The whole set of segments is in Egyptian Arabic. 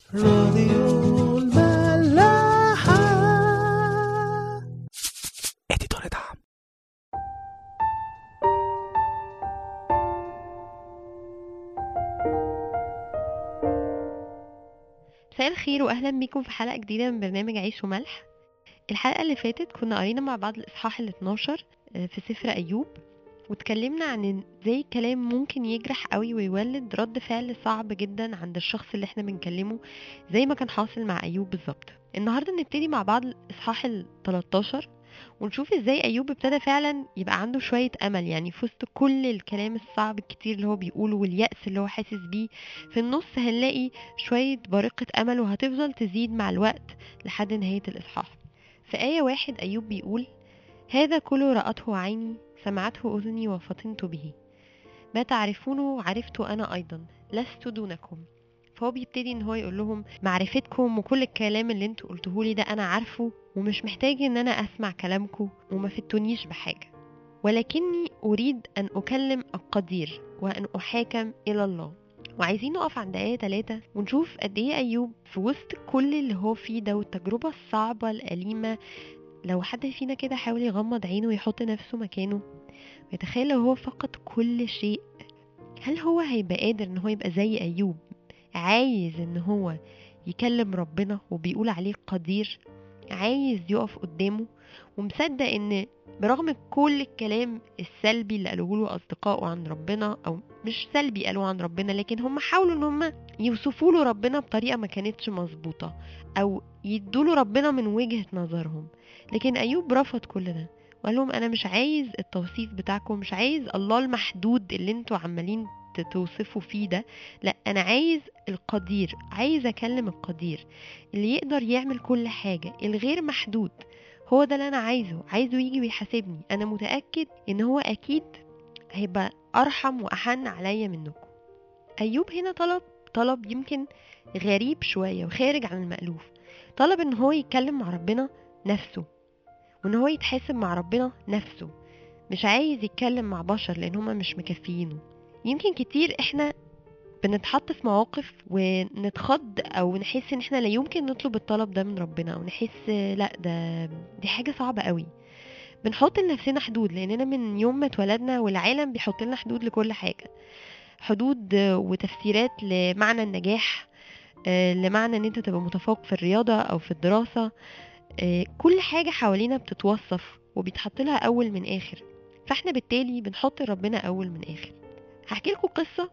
راديو الملاحة اديتور دعم مساء الخير واهلا بيكم في حلقه جديده من برنامج عيش وملح الحلقه اللي فاتت كنا قرينا مع بعض الاصحاح ال 12 في سفر ايوب واتكلمنا عن ازاي الكلام ممكن يجرح قوي ويولد رد فعل صعب جدا عند الشخص اللي احنا بنكلمه زي ما كان حاصل مع ايوب بالظبط النهارده نبتدي مع بعض الاصحاح ال 13 ونشوف ازاي ايوب ابتدى فعلا يبقى عنده شويه امل يعني في وسط كل الكلام الصعب الكتير اللي هو بيقوله واليأس اللي هو حاسس بيه في النص هنلاقي شويه بارقه امل وهتفضل تزيد مع الوقت لحد نهايه الاصحاح في آية واحد أيوب بيقول هذا كله رأته عيني سمعته أذني وفطنت به ما تعرفونه عرفت أنا أيضا لست دونكم فهو بيبتدي ان هو يقول لهم معرفتكم وكل الكلام اللي انتوا قلتوه لي ده انا عارفه ومش محتاج ان انا اسمع كلامكم وما فتونيش بحاجه ولكني اريد ان اكلم القدير وان احاكم الى الله وعايزين نقف عند آية 3 ونشوف قد إيه أيوب في وسط كل اللي هو فيه ده والتجربة الصعبة الأليمة لو حد فينا كده حاول يغمض عينه ويحط نفسه مكانه ويتخيل لو هو فقد كل شيء هل هو هيبقى قادر ان هو يبقى زي أيوب عايز ان هو يكلم ربنا وبيقول عليه قدير عايز يقف قدامه ومصدق ان برغم كل الكلام السلبي اللي قالوه له اصدقائه عن ربنا او مش سلبي قالوه عن ربنا لكن هم حاولوا ان هم يوصفوا له ربنا بطريقه ما كانتش مظبوطه او يدوا له ربنا من وجهه نظرهم لكن ايوب رفض كل ده وقال لهم انا مش عايز التوصيف بتاعكم مش عايز الله المحدود اللي انتوا عمالين توصفوا فيه ده لا انا عايز القدير عايز اكلم القدير اللي يقدر يعمل كل حاجه الغير محدود هو ده اللي انا عايزه عايزه يجي ويحاسبني انا متاكد ان هو اكيد هيبقى ارحم واحن عليا منكم ايوب هنا طلب طلب يمكن غريب شويه وخارج عن المالوف طلب ان هو يتكلم مع ربنا نفسه وان هو يتحاسب مع ربنا نفسه مش عايز يتكلم مع بشر لان هما مش مكفيينه يمكن كتير احنا بنتحط في مواقف ونتخض او نحس ان احنا لا يمكن نطلب الطلب ده من ربنا او نحس لا ده دي حاجه صعبه قوي بنحط لنفسنا حدود لاننا من يوم ما اتولدنا والعالم بيحط لنا حدود لكل حاجه حدود وتفسيرات لمعنى النجاح لمعنى ان انت تبقى متفوق في الرياضه او في الدراسه كل حاجه حوالينا بتتوصف وبيتحط لها اول من اخر فاحنا بالتالي بنحط ربنا اول من اخر هحكي لكم قصه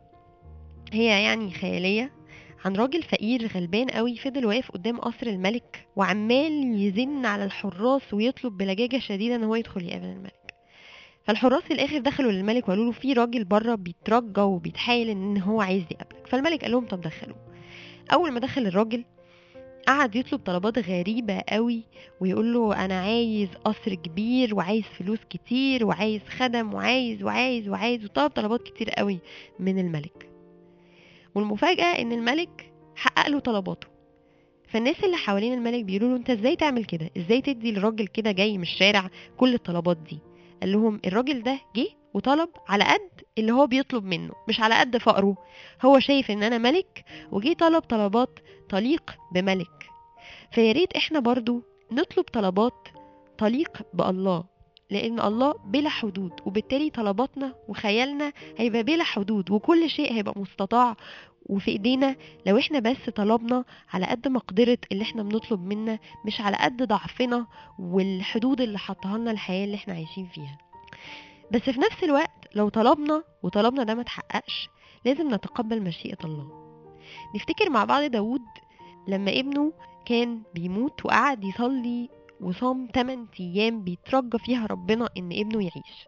هي يعني خياليه عن راجل فقير غلبان قوي فضل واقف قدام قصر الملك وعمال يزن على الحراس ويطلب بلجاجه شديده ان هو يدخل يقابل الملك فالحراس في الاخر دخلوا للملك وقالوا له في راجل بره بيترجى وبيتحايل ان هو عايز يقابلك فالملك قال لهم طب دخلوه اول ما دخل الراجل قعد يطلب طلبات غريبة قوي ويقول له أنا عايز قصر كبير وعايز فلوس كتير وعايز خدم وعايز وعايز وعايز وطلب طلبات كتير قوي من الملك والمفاجأة إن الملك حقق له طلباته فالناس اللي حوالين الملك بيقولوا له انت ازاي تعمل كده ازاي تدي للراجل كده جاي من الشارع كل الطلبات دي قال لهم الراجل ده جه وطلب على قد اللي هو بيطلب منه مش على قد فقره هو شايف ان انا ملك وجه طلب طلبات تليق بملك فياريت احنا برضو نطلب طلبات تليق بالله لان الله بلا حدود وبالتالي طلباتنا وخيالنا هيبقى بلا حدود وكل شيء هيبقى مستطاع وفي ايدينا لو احنا بس طلبنا على قد مقدرة اللي احنا بنطلب منا مش على قد ضعفنا والحدود اللي حطها لنا الحياة اللي احنا عايشين فيها بس في نفس الوقت لو طلبنا وطلبنا ده ما تحققش لازم نتقبل مشيئة الله نفتكر مع بعض داود لما ابنه كان بيموت وقعد يصلي وصام 8 ايام بيترجى فيها ربنا ان ابنه يعيش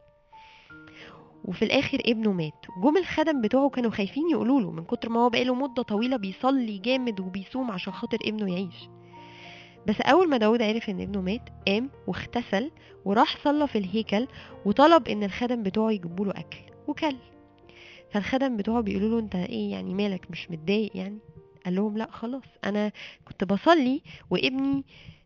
وفي الاخر ابنه مات جم الخدم بتوعه كانوا خايفين يقولوا له من كتر ما هو بقاله مده طويله بيصلي جامد وبيصوم عشان خاطر ابنه يعيش بس اول ما داود عرف ان ابنه مات قام واغتسل وراح صلى في الهيكل وطلب ان الخدم بتوعه يجيبوا له اكل وكل فالخدم بتوعه بيقولوا له انت ايه يعني مالك مش متضايق يعني قال لهم لا خلاص انا كنت بصلي وابني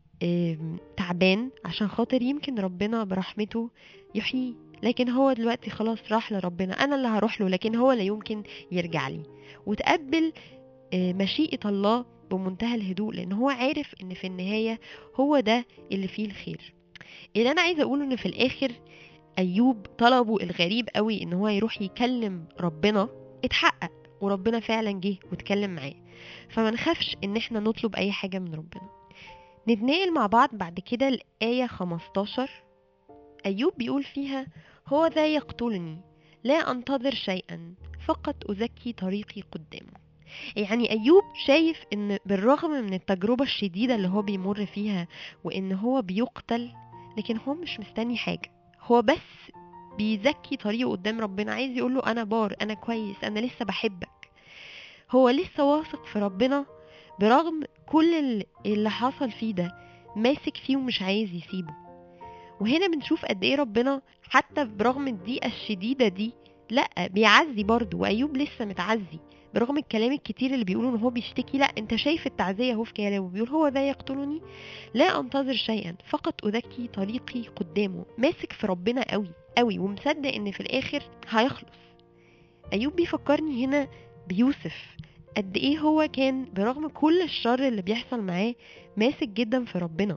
تعبان عشان خاطر يمكن ربنا برحمته يحييه لكن هو دلوقتي خلاص راح لربنا انا اللي هروح له لكن هو لا يمكن يرجع لي وتقبل مشيئة الله بمنتهى الهدوء لان هو عارف ان في النهاية هو ده اللي فيه الخير اللي انا عايزة اقوله ان في الاخر ايوب طلبه الغريب قوي ان هو يروح يكلم ربنا اتحقق وربنا فعلا جه واتكلم معاه فما نخافش ان احنا نطلب اي حاجة من ربنا نتنقل مع بعض بعد كده الآية 15 أيوب بيقول فيها هو ذا يقتلني لا أنتظر شيئا فقط أزكي طريقي قدامه يعني أيوب شايف إن بالرغم من التجربة الشديدة اللي هو بيمر فيها وإن هو بيقتل لكن هو مش مستني حاجة هو بس بيزكي طريقه قدام ربنا عايز يقوله أنا بار أنا كويس أنا لسه بحبك هو لسه واثق في ربنا برغم كل ال- اللي حصل فيه ده ماسك فيه ومش عايز يسيبه وهنا بنشوف قد ايه ربنا حتى برغم الضيقة الشديدة دي لا بيعزي برضه وايوب لسه متعزي برغم الكلام الكتير اللي بيقوله ان هو بيشتكي لا انت شايف التعزية اهو في كلامه بيقول هو ذا يقتلني لا انتظر شيئا فقط اذكي طريقي قدامه ماسك في ربنا قوي قوي ومصدق ان في الاخر هيخلص ايوب بيفكرني هنا بيوسف قد ايه هو كان برغم كل الشر اللي بيحصل معاه ماسك جدا في ربنا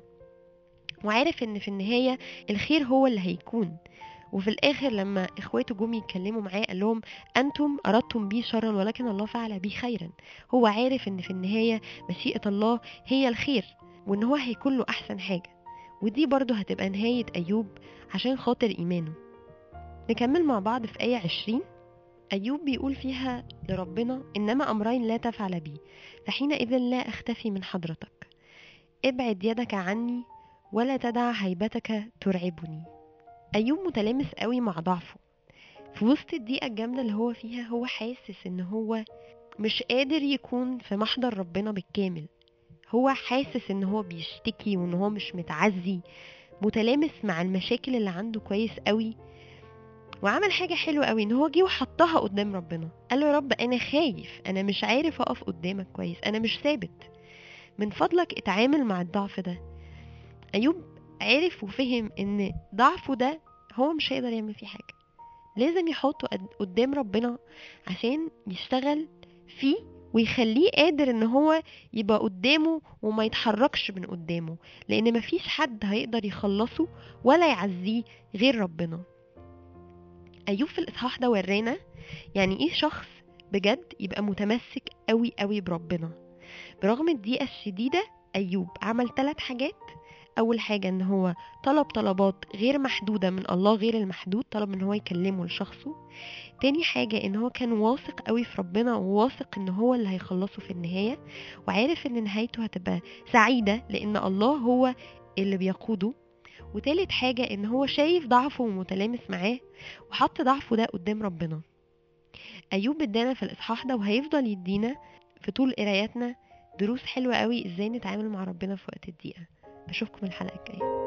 وعارف ان في النهاية الخير هو اللي هيكون وفي الاخر لما اخواته جم يتكلموا معاه قال لهم انتم اردتم بي شرا ولكن الله فعل بي خيرا هو عارف ان في النهاية مشيئة الله هي الخير وان هو هيكون له احسن حاجة ودي برضه هتبقى نهاية ايوب عشان خاطر ايمانه نكمل مع بعض في آية 20 أيوب بيقول فيها لربنا إنما أمرين لا تفعل بي فحينئذ لا أختفي من حضرتك ابعد يدك عني ولا تدع هيبتك ترعبني أيوب متلامس قوي مع ضعفه في وسط الضيقة الجامدة اللي هو فيها هو حاسس إن هو مش قادر يكون في محضر ربنا بالكامل هو حاسس إن هو بيشتكي وإن هو مش متعزي متلامس مع المشاكل اللي عنده كويس قوي وعمل حاجة حلوة قوي ان هو جه وحطها قدام ربنا قال له يا رب انا خايف انا مش عارف اقف قدامك كويس انا مش ثابت من فضلك اتعامل مع الضعف ده ايوب عرف وفهم ان ضعفه ده هو مش هيقدر يعمل فيه حاجة لازم يحطه قد- قدام ربنا عشان يشتغل فيه ويخليه قادر ان هو يبقى قدامه وما يتحركش من قدامه لان مفيش حد هيقدر يخلصه ولا يعزيه غير ربنا ايوب في الاصحاح ده ورانا يعني ايه شخص بجد يبقى متمسك قوي قوي بربنا برغم الضيقه الشديده ايوب عمل ثلاث حاجات اول حاجه ان هو طلب طلبات غير محدوده من الله غير المحدود طلب ان هو يكلمه لشخصه تاني حاجة ان هو كان واثق قوي في ربنا وواثق ان هو اللي هيخلصه في النهاية وعارف ان نهايته هتبقى سعيدة لان الله هو اللي بيقوده وتالت حاجة ان هو شايف ضعفه ومتلامس معاه وحط ضعفه ده قدام ربنا ايوب ادانا في الاصحاح ده وهيفضل يدينا في طول قراياتنا دروس حلوة قوي ازاي نتعامل مع ربنا في وقت الضيقة اشوفكم الحلقة الجاية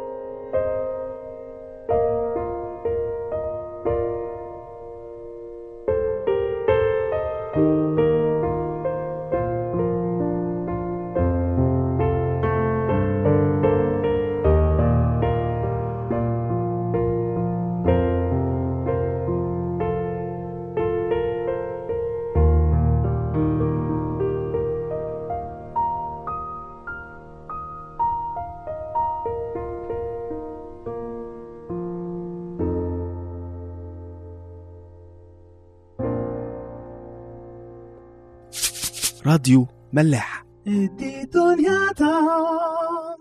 راديو ملاح ادي دنيا